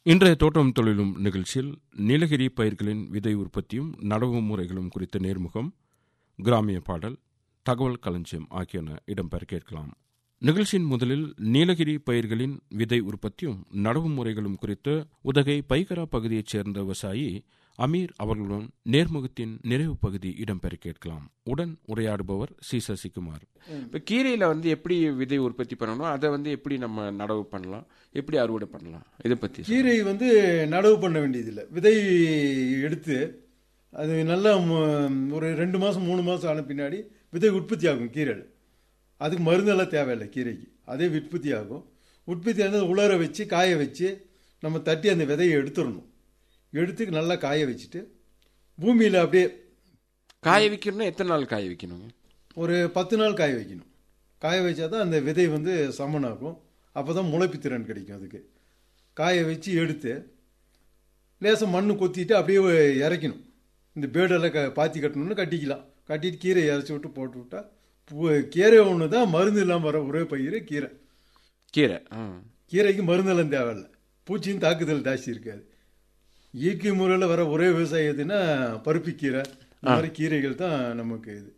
இன்றைய தோட்டம் தொழிலும் நிகழ்ச்சியில் நீலகிரி பயிர்களின் விதை உற்பத்தியும் நடவு முறைகளும் குறித்த நேர்முகம் கிராமிய பாடல் தகவல் களஞ்சியம் ஆகியன இடம்பெற கேட்கலாம் நிகழ்ச்சியின் முதலில் நீலகிரி பயிர்களின் விதை உற்பத்தியும் நடவு முறைகளும் குறித்து உதகை பைகரா பகுதியைச் சேர்ந்த விவசாயி அமீர் அவர்களுடன் நேர்முகத்தின் நிறைவு பகுதி இடம்பெற கேட்கலாம் உடன் உரையாடுபவர் சி சசிகுமார் இப்போ கீரையில் வந்து எப்படி விதை உற்பத்தி பண்ணணும் அதை வந்து எப்படி நம்ம நடவு பண்ணலாம் எப்படி அறுவடை பண்ணலாம் இதை பற்றி கீரை வந்து நடவு பண்ண வேண்டியதில்லை விதை எடுத்து அது நல்லா ம- ஒரு ரெண்டு மாதம் மூணு மாதம் ஆன பின்னாடி விதை உற்பத்தி ஆகும் கீரை அதுக்கு மருந்தெல்லாம் தேவையில்லை கீரைக்கு அதே உற்பத்தி ஆகும் உற்பத்தி ஆனது உலர வச்சு காய வச்சு நம்ம தட்டி அந்த விதையை எடுத்துடணும் எடுத்து நல்லா காய வச்சுட்டு பூமியில் அப்படியே காய வைக்கணும்னா எத்தனை நாள் காய வைக்கணுங்க ஒரு பத்து நாள் காய வைக்கணும் காய வச்சா தான் அந்த விதை வந்து சமனாகும் அப்போ தான் முளைப்பு திறன் கிடைக்கும் அதுக்கு காய வச்சு எடுத்து லேசாக மண்ணு கொத்திட்டு அப்படியே இறக்கணும் இந்த பேடெல்லாம் க பாத்தி கட்டணும்னு கட்டிக்கலாம் கட்டிட்டு கீரை இறச்சி விட்டு போட்டு விட்டா பூ- கீரை ஒன்று தான் மருந்து இல்லாமல் வர ஒரே பயிர் கீரை கீரை ஆ கீரைக்கு மருந்தெல்லாம் தேவையில்ல பூச்சியும் தாக்குதல் ஜாஸ்தி இருக்காது இயற்கை முறையில் வர ஒரே விவசாயம் எதுன்னா பருப்பு கீரை இந்த மாதிரி கீரைகள் தான் நமக்கு இது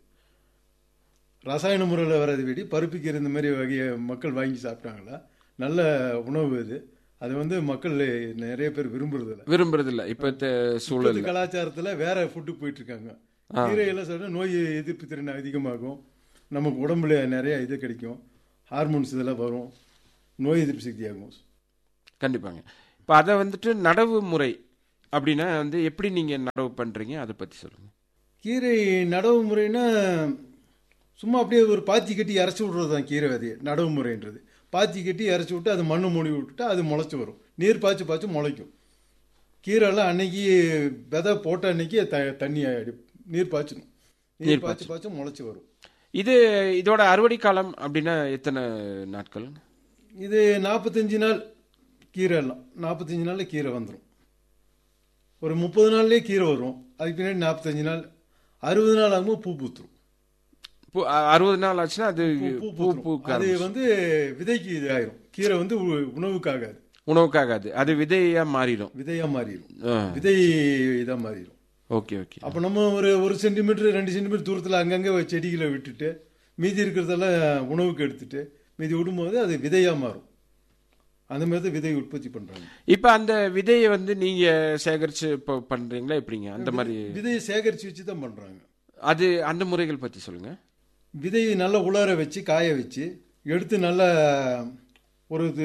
ரசாயன முறையில் வர்றதை விட பருப்பு கீரை இந்த மாதிரி வகையை மக்கள் வாங்கி சாப்பிட்டாங்களா நல்ல உணவு இது அது வந்து மக்கள் நிறைய பேர் விரும்புறதில்ல விரும்புறதில்ல இப்போ சூழல் இப்போது கலாச்சாரத்தில் வேற ஃபுட்டு போயிட்டு இருக்காங்க கீரையெல்லாம் சாப்பிட்டா நோய் எதிர்ப்பு திறன் அதிகமாகும் நமக்கு உடம்புல நிறைய இது கிடைக்கும் ஹார்மோன்ஸ் இதெல்லாம் வரும் நோய் எதிர்ப்பு சக்தி ஆகும் கண்டிப்பாங்க இப்போ அதை வந்துட்டு நடவு முறை அப்படின்னா வந்து எப்படி நீங்கள் நடவு பண்ணுறீங்க அதை பற்றி சொல்லுங்கள் கீரை நடவு முறைன்னா சும்மா அப்படியே ஒரு பாத்தி கட்டி இறச்சி விட்றது தான் கீரை விதையை நடவு முறைன்றது பாத்தி கட்டி இறச்சி விட்டு அது மண்ணு மூடி விட்டுட்டா அது முளைச்சி வரும் நீர் பாய்ச்சி பாய்ச்சி முளைக்கும் கீரைலாம் அன்னைக்கு விதை போட்ட அன்னைக்கு த தண்ணி அடி- நீர் பாய்ச்சணும் நீர் நீர் பாய்ச்சி பாய்ச்சி முளைச்சி வரும் இது இதோட அறுவடை காலம் அப்படின்னா எத்தனை நாட்கள் இது நாற்பத்தஞ்சு நாள் கீரை எல்லாம் நாற்பத்தஞ்சு நாளில் கீரை வந்துடும் ஒரு முப்பது நாள்லேயே கீரை வரும் அதுக்கு பின்னாடி நாற்பத்தஞ்சு நாள் அறுபது நாள் ஆகும்போது பூ பூத்துரும் பூ- அ- அறுபது நாள் ஆச்சுன்னா அது பூ பூ பூத்துரும். பூக்க அது ஆரம்பிச்சிடும். வந்து விதைக்கு இது ஆயிரும் கீரை வந்து உ- உணவுக்காகாது உணவுக்காகாது அது விதையா மாறிடும் விதையா மாறிடும் ஆ, விதை இதா மாறிடும் ஓகே ஓகே அப்ப நம்ம ஒரு ஒரு சென்டிமீட்டர் ரெண்டு சென்டிமீட்டர் தூரத்துல அங்கங்க ஒரு செடிகளை விட்டுட்டு மீதி இருக்கிறதெல்லாம் உணவுக்கு எடுத்துட்டு மீதி விடும்போது அது விதையா மாறும் அந்த மாதிரி தான் விதை உற்பத்தி பண்றாங்க இப்போ அந்த விதையை வந்து நீங்க சேகரிச்சு இப்போ பண்றீங்களா எப்படிங்க அந்த மாதிரி விதையை சேகரிச்சு வச்சு தான் பண்றாங்க அது அந்த முறைகள் பத்தி சொல்லுங்க விதையை நல்லா உலர வச்சு காய வச்சு எடுத்து நல்லா ஒரு இது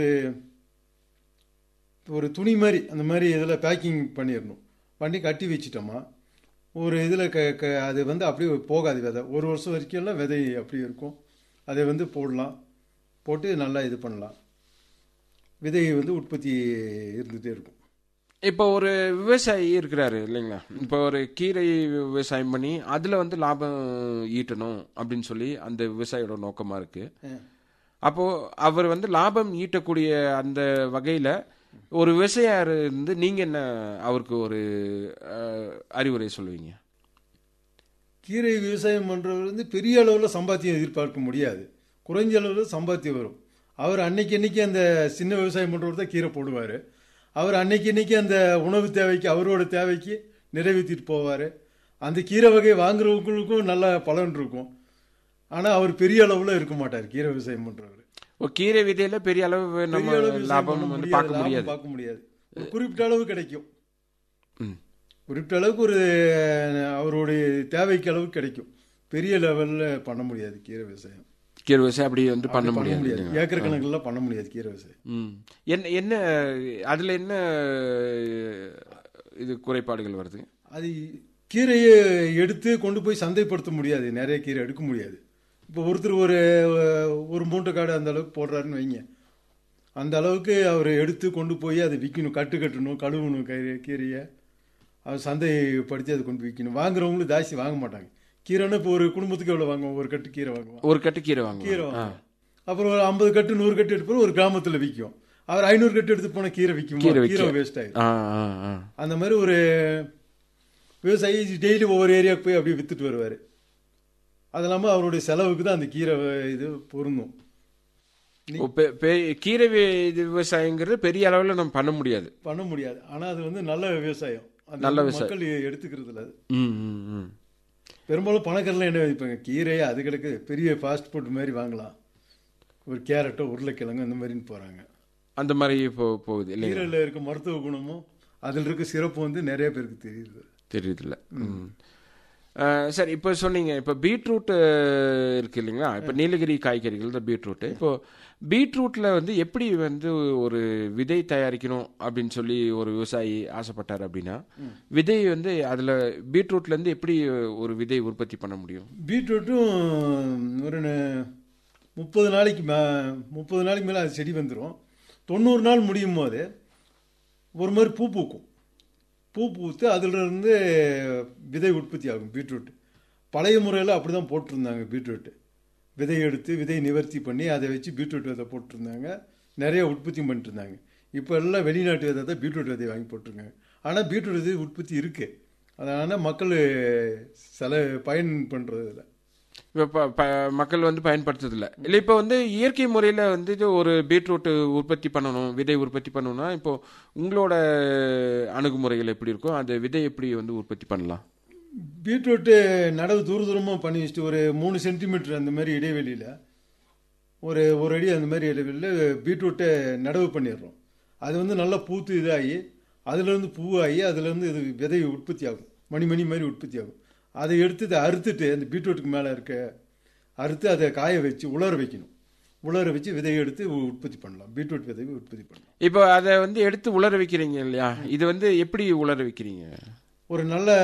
ஒரு துணி மாதிரி அந்த மாதிரி இதில் பேக்கிங் பண்ணிடணும் பண்ணி கட்டி வச்சிட்டோமா ஒரு இதில் க க அது வந்து அப்படியே போகாது விதை ஒரு வருஷம் வரைக்கும் எல்லாம் விதை அப்படியே இருக்கும் அதை வந்து போடலாம் போட்டு நல்லா இது பண்ணலாம் விதை வந்து உற்பத்தி இருந்துகிட்டே இருக்கும் இப்போ ஒரு விவசாயி இருக்கிறாரு இல்லைங்களா இப்போ ஒரு கீரை விவசாயம் பண்ணி அதுல வந்து லாபம் ஈட்டணும் அப்படின்னு சொல்லி அந்த விவசாயியோட நோக்கமா இருக்கு அப்போ அவர் வந்து லாபம் ஈட்டக்கூடிய அந்த வகையில ஒரு விவசாயியார் இருந்து நீங்க என்ன அவருக்கு ஒரு அஹ், அறிவுரை சொல்லுவீங்க கீரை விவசாயம் பண்ணுறவர் வந்து பெரிய அளவில் சம்பாத்தியம் எதிர்பார்க்க முடியாது குறைஞ்ச அளவில் சம்பாத்தியம் வரும் அவர் அன்னைக்கு அன்னைக்கு அந்த சின்ன விவசாயம் பண்ணுறவர் தான் கீரை போடுவார் அவர் அன்னைக்கு அன்னைக்கு அந்த உணவு தேவைக்கு அவரோட தேவைக்கு நிறைவேற்றிட்டு போவார் அந்த கீரை வகை வாங்குறவங்களுக்கும் நல்ல பலன் இருக்கும் ஆனால் அவர் பெரிய அளவில் இருக்க மாட்டார் கீரை விவசாயம் பண்ணுறவர் ஒரு கீரை விதையில பெரிய அளவு நம்ம பெரிய அளவு விவசாயம் லாபம் பண்ண வந்து முடியாது, பார்க்க லாபம் முடியாது பார்க்க முடியாது ஒரு குறிப்பிட்ட அளவு கிடைக்கும் ம். குறிப்பிட்ட அளவுக்கு ஒரு அவருடைய தேவைக்கு அளவுக்கு கிடைக்கும் பெரிய லெவல்ல பண்ண முடியாது கீரை விவசாயம் கீரை விவசாயம் அப்படி வந்து பண்ண பண்ண முடியாது முடியாது இல்லைங்களா? ஏக்கர் கணக்குல பண்ண முடியாது கீரை விவசாயம் ம். என்ன என்ன அதுல என்ன இது குறைபாடுகள் வருது அது கீரையை எடுத்து கொண்டு போய் சந்தைப்படுத்த முடியாது நிறைய கீரை எடுக்க முடியாது இப்போ ஒருத்தர் ஒரு ஒரு மூட்டை காடு அந்த அளவுக்கு போடுறாருன்னு வைங்க அந்த அளவுக்கு அவர் எடுத்து கொண்டு போய் அதை விற்கணும் கட்டு கட்டணும் கழுவணும் கீரை கீரையை அவர் சந்தைப்படுத்தி அதை கொண்டு போய் விற்கணும் வாங்குறவங்களும் ஜாஸ்தி வாங்க மாட்டாங்க கீரைன்னா இப்போ ஒரு குடும்பத்துக்கு எவ்வளோ வாங்குவோம் ஒரு கட்டு கீரை வாங்குவோம் ஒரு கட்டு கீரை கீரை வாங்குவோம் ஆ. வாங்குவோம் அப்புறம் ஒரு ஐம்பது கட்டு நூறு கட்டு எடுத்து போய் ஒரு கிராமத்தில் விற்கும் அவர் ஐநூறு கட்டு எடுத்து போனால் கீரை விற்கும் கீரை கீரை விக்கும். வேஸ்ட் ஆயிடும் ஆ, ஆ, ஆ. அந்த மாதிரி ஒரு விவசாயி டெய்லி ஒவ்வொரு ஏரியாவுக்கு போய் அப்படியே வித்துட்டு வருவார் அது இல்லாமல் அவருடைய செலவுக்கு தான் அந்த கீரை வ- இது பொருந்தும் ஓ, பெ- பெ- கீரை வி- இது விவசாயங்கிறது பெரிய அளவில் நம்ம பண்ண முடியாது பண்ண முடியாது ஆனா அது வந்து நல்ல விவசாயம் அது நல்ல வந்து விவசாயம். மக்கள் எடுத்துக்கிறது இல்ல அது ம் ம் ம் பெரும்பாலும் பணக்காரலாம் என்ன வைப்பாங்க கீரை அது கிடக்கு பெரிய ஃபாஸ்ட் ஃபுட் மாதிரி வாங்கலாம் ஒரு கேரட்டோ உருளைக்கிழங்கு அந்த மாதிரின்னு போறாங்க அந்த மாதிரி இப்போ போகுது இல்லைங்களா கீரையில் இருக்க மருத்துவ குணமும் அதில் இருக்க சிறப்பு வந்து நிறைய பேருக்கு தெரியுது தெரியுதுல்ல ம். அஹ், சரி இப்போ சொன்னீங்க இப்போ பீட்ரூட் அஹ், இருக்கு இல்லைங்களா இப்போ நீலகிரி காய்கறிகள் தான் பீட்ரூட் இப்போ பீட்ரூட்ல வந்து எப்படி வந்து ஒரு விதை தயாரிக்கணும் அப்படின்னு சொல்லி ஒரு விவசாயி ஆசைப்பட்டார் அப்படின்னா விதை வந்து அதுல பீட்ரூட்ல இருந்து எப்படி ஒரு விதை உற்பத்தி பண்ண முடியும் பீட்ரூட்டும் ஒரு ந- முப்பது நாளைக்கு மே முப்பது நாளைக்கு மேலே அது செடி வந்துடும் தொண்ணூறு நாள் முடியும் போது ஒரு மாதிரி பூ பூக்கும் பூ பூத்து அதிலிருந்து விதை உற்பத்தி ஆகும் பீட்ரூட் பழைய முறையில் அப்படி தான் போட்டிருந்தாங்க பீட்ரூட் விதை எடுத்து விதை நிவர்த்தி பண்ணி அதை வச்சு பீட்ரூட் விதை போட்டிருந்தாங்க நிறைய உற்பத்தி பண்ணிட்டு இருந்தாங்க இப்போ எல்லாம் வெளிநாட்டு விதை தான் பீட்ரூட் விதை வாங்கி போட்டிருக்காங்க ஆனால் பீட்ரூட் விதை உற்பத்தி இருக்குது அதனால் மக்கள் சில பயன் பண்ணுறது இல்லை இப்போ ப- ப- மக்கள் வந்து பயன்படுத்துறதில்ல இல்லை இப்போ வந்து இயற்கை முறையில் வந்து இது ஒரு பீட்ரூட் உற்பத்தி பண்ணணும் விதை உற்பத்தி பண்ணணும்னா இப்போ உங்களோட அணுகுமுறைகள் எப்படி இருக்கும் அந்த விதை எப்படி வந்து உற்பத்தி பண்ணலாம் பீட்ரூட்டு நடவு தூர தூரமாக பண்ணி வச்சுட்டு ஒரு மூணு சென்டிமீட்டர் அந்த மாதிரி இடைவெளியில் ஒரு ஒரு அடி அந்த மாதிரி இடைவெளியில் பீட்ரூட்டை நடவு பண்ணிடுறோம் அது வந்து நல்லா பூத்து இதாகி அதுலேருந்து பூவாகி அதுலேருந்து இது விதை உற்பத்தி ஆகும் மணி மணி மாதிரி உற்பத்தி ஆகும் அதை எடுத்து இதை அறுத்துட்டு அந்த பீட்ரூட்டுக்கு மேலே இருக்க அறுத்து அதை காய வச்சு உலர வைக்கணும் உலர வச்சு விதையை எடுத்து உற்பத்தி பண்ணலாம் பீட்ரூட் விதையை உற்பத்தி பண்ணலாம் இப்போ அதை வந்து எடுத்து உலர வைக்கிறீங்க இல்லையா இது வந்து எப்படி உலர வைக்கிறீங்க ஒரு நல்ல